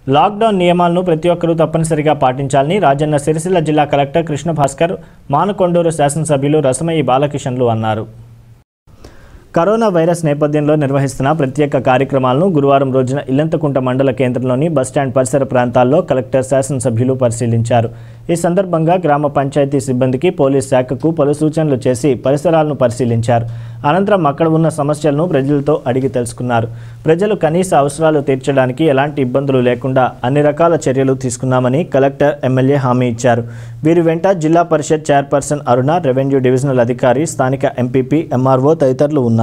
lockdown నియమాలను ప్రతి ఒక్కరూ తప్పనిసరిగా పాటించాలని రాజన్న సిరిసిల్ల జిల్లా కలెక్టర్ కృష్ణ భాస్కర్ మానకొండూరు శాసనసభ్యులు రసమయ్యి బాలకిషన్లు అన్నారు కరోనా వైరస్ నేపథ్యంలో నిర్వహిస్తున్న ప్రత్యేక కార్యక్రమాలను గురువారం రోజున ఇల్లంతకుంట మండల కేంద్రంలోని బస్టాండ్ పరిసర ప్రాంతాల్లో కలెక్టర్ శాసనసభ్యులు పరిశీలించారు ఈ సందర్భంగా గ్రామ పంచాయతీ సిబ్బందికి పోలీస్ శాఖకు పలు సూచనలు చేసి పరిసరాలను పరిశీలించారు అనంతరం అక్కడ ఉన్న సమస్యలను ప్రజలతో అడిగి తెలుసుకున్నారు ప్రజలు కనీస అవసరాలు తీర్చడానికి ఎలాంటి ఇబ్బందులు లేకుండా అన్ని రకాల చర్యలు తీసుకున్నామని కలెక్టర్ ఎమ్మెల్యే హామీ ఇచ్చారు వీరి వెంట Zilla Parishad chairperson Aruna revenue divisional అధికారి స్థానిక ఎంపీపీ ఎంఆర్ఓ తదితరులు ఉన్నారు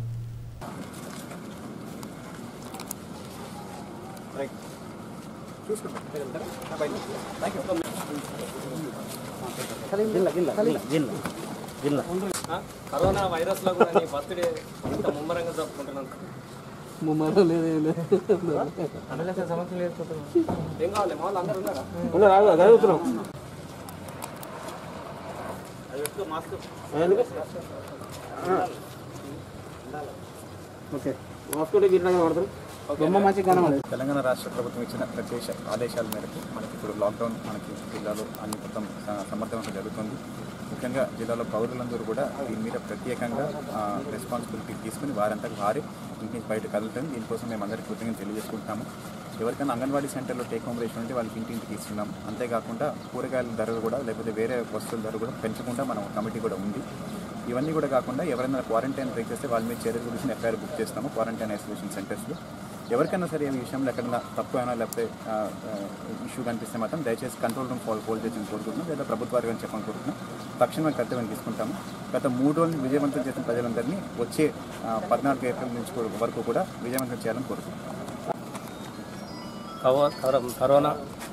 కరోనా వైరస్ లో కూడా నీ బర్త్డే ఇంత ముమ్మరంగా జరుపుకుంటున్నాను ఏం కావాలి మా వాళ్ళు అందరూ ఉన్నారా తెలంగాణ రాష్ట్ర ప్రభుత్వం ఇచ్చిన ప్రత్యేక ఆదేశాల మేరకు మనకి ఇప్పుడు లాక్డౌన్ మనకి జిల్లాలో అన్ని మొత్తం స- సమర్థవంతంగా జరుగుతుంది ముఖ్యంగా జిల్లాలో పౌరులందరూ కూడా దీని మీద ప్రత్యేకంగా రెస్పాన్సిబిలిటీ తీసుకుని వారంతా వారే ఇంటి బయట కదులుతుంది దీనికోసం మేము అందరికీ కృతజ్ఞత తెలియజేసుకుంటాము ఎవరికైనా అంగన్వాడీ సెంటర్లో టేక్ హోమ్ రేషన్ ఉంటే వాళ్ళకి ఇంటింటికి ఇస్తున్నాం అంతేకాకుండా కూరగాయల ధరలు కూడా లేకపోతే వేరే వస్తువుల ధర కూడా పెంచకుండా మనం కమిటీ కూడా ఉంది ఇవన్నీ కూడా కాకుండా ఎవరైనా క్వారంటైన్ బ్రేక్ చేస్తే వాళ్ళ మీద చర్యల గురించి ఎఫ్ఐఆర్ బుక్ చేస్తాము క్వారంటైన్ ఐసోలేషన్ సెంటర్స్లో ఎవరికైనా సరే ఈ విషయంలో ఎక్కడైనా తప్పు అయినా లేకపోతే ఇష్యూ కనిపిస్తే మాత్రం దయచేసి కంట్రోల్ రూమ్ ఫాల్ హోల్డ్ చేసి కోరుకుంటున్నాం లేదా ప్రభుత్వ వారిని చెప్పని కోరుకుంటున్నాం తక్షణమే కర్తవ్యం తీసుకుంటాము గత మూడు రోజులు విజయవంతం చేసిన ప్రజలందరినీ వచ్చే ఆ, పద్నాలుగు ఏప్రిల్ నుంచి కూడా- వరకు కూడా విజయవంతం చేయాలని కోరుకుంటున్నాం కవ- కర- కరోనా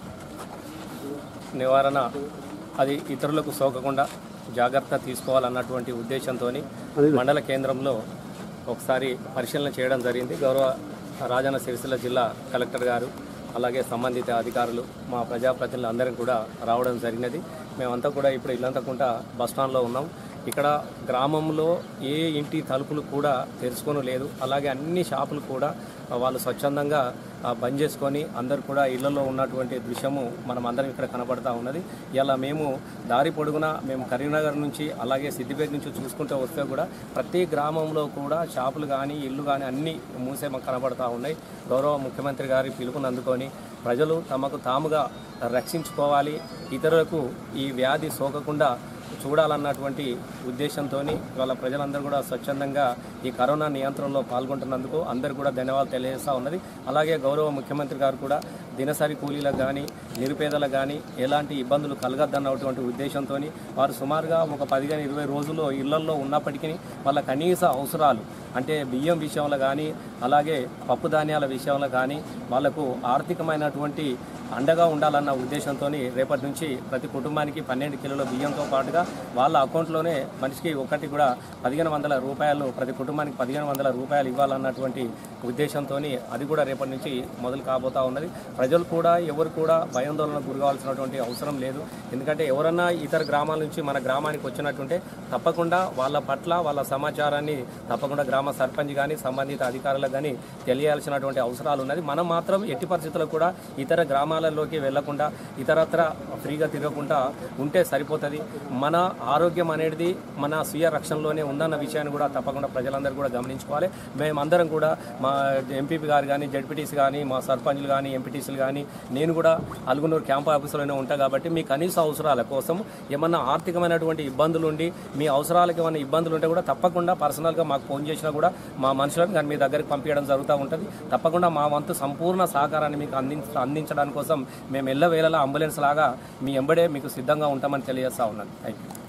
నివారణ అది ఇతరులకు సోకకుండా జాగ్రత్త తీసుకోవాలన్నటువంటి ఉద్దేశంతో మండల కేంద్రంలో ఒకసారి పరిశీలన చేయడం జరిగింది గౌరవ రాజన్న సిరిసిల్ల జిల్లా కలెక్టర్ గారు అలాగే సంబంధిత అధికారులు మా ప్రజాప్రతినిధులు అందరం కూడా రావడం జరిగినది మేమంతా కూడా ఇప్పుడు ఇల్లంతకుంట బస్ స్టాండ్లో ఉన్నాం ఇక్కడ గ్రామంలో ఏ ఇంటి తలుపులు కూడా తెరుచుకొని లేదు అలాగే అన్ని షాపులు కూడా ఆ, వాళ్ళు స్వచ్ఛందంగా ఆ, బంద్ చేసుకొని అందరు కూడా ఇళ్లలో ఉన్నటువంటి దృశ్యము మనం అందరం ఇక్కడ కనబడతా ఉన్నది ఇలా మేము దారి పొడుగున మేము కరీంనగర్ నుంచి అలాగే సిద్దిపేట నుంచి చూసుకుంటూ వస్తే కూడా ప్రతి గ్రామంలో కూడా షాపులు కానీ ఇల్లు కానీ అన్నీ మూసే మాకు కనబడతా ఉన్నాయి గౌరవ ముఖ్యమంత్రి గారి పిలుపుని అందుకొని ప్రజలు తమకు తాముగా రక్షించుకోవాలి ఇతరులకు ఈ వ్యాధి సోకకుండా చూడాలన్నటువంటి ఉద్దేశంతో వాళ్ళ ప్రజలందరూ కూడా స్వచ్ఛందంగా ఈ కరోనా నియంత్రణలో పాల్గొంటున్నందుకు అందరు కూడా ధన్యవాదాలు తెలియజేస్తూ ఉన్నది అలాగే గౌరవ ముఖ్యమంత్రి గారు కూడా దినసరి కూలీలకు కానీ నిరుపేదలకు కానీ ఎలాంటి ఇబ్బందులు కలగద్దన్నటువంటి ఉద్దేశంతో వారు సుమారుగా ఒక పదిహేను ఇరవై రోజులు ఇళ్లల్లో ఉన్నప్పటికీ వాళ్ళ కనీస అవసరాలు అంటే బియ్యం విషయంలో కానీ అలాగే పప్పు ధాన్యాల విషయంలో కానీ వాళ్లకు ఆర్థికమైనటువంటి అండగా ఉండాలన్న ఉద్దేశంతో రేపటి నుంచి ప్రతి కుటుంబానికి పన్నెండు కిలోల బియ్యంతో పాటుగా వాళ్ళ అకౌంట్లోనే మనిషికి ఒకటి కూడా పదిహేను వందల రూపాయలు ప్రతి కుటుంబానికి పదిహేను వందల రూపాయలు ఇవ్వాలన్నటువంటి ఉద్దేశంతో అది కూడా రేపటి నుంచి మొదలు కాబోతా ఉన్నది ప్రజలు కూడా ఎవరు కూడా భయాందోళనకు గురికావాల్సినటువంటి అవసరం లేదు ఎందుకంటే ఎవరన్నా ఇతర గ్రామాల నుంచి మన గ్రామానికి వచ్చినట్టుంటే తప్పకుండా వాళ్ళ పట్ల వాళ్ళ సమాచారాన్ని తప్పకుండా గ్రామ సర్పంచ్ కానీ సంబంధిత అధికారులకు కానీ తెలియాల్సినటువంటి అవసరాలు ఉన్నది మనం మాత్రం ఎట్టి పరిస్థితుల్లో కూడా ఇతర గ్రామాలలోకి వెళ్లకుండా ఇతరత్ర ఫ్రీగా తిరగకుండా ఉంటే సరిపోతుంది మన ఆరోగ్యం అనేది మన స్వీయ రక్షణలోనే ఉందన్న విషయాన్ని కూడా తప్పకుండా ప్రజలందరూ కూడా గమనించుకోవాలి మేమందరం కూడా మా ఎంపీపీ గారు కానీ జడ్పీటీసీ కానీ మా సర్పంచ్లు కానీ ఎంపీటీసీలు కానీ నేను కూడా అలుగునూరు క్యాంప్ ఆఫీసులోనే ఉంటా కాబట్టి మీ కనీస అవసరాల కోసం ఏమన్నా ఆర్థికమైనటువంటి ఇబ్బందులు ఉండి మీ అవసరాలకు ఏమైనా ఇబ్బందులు ఉంటే కూడా తప్పకుండా పర్సనల్గా మాకు ఫోన్ చేసినా కూడా మా మనుషులను కానీ మీ దగ్గరికి పంపించడం జరుగుతూ ఉంటుంది తప్పకుండా మా వంతు సంపూర్ణ సహకారాన్ని మీకు అందించ అందించడానికి కోసం మేము ఎల్లవేళలా అంబులెన్స్ లాగా మీ ఎంబడే మీకు సిద్ధంగా ఉంటామని తెలియజేస్తా ఉన్నాను థ్యాంక్ యూ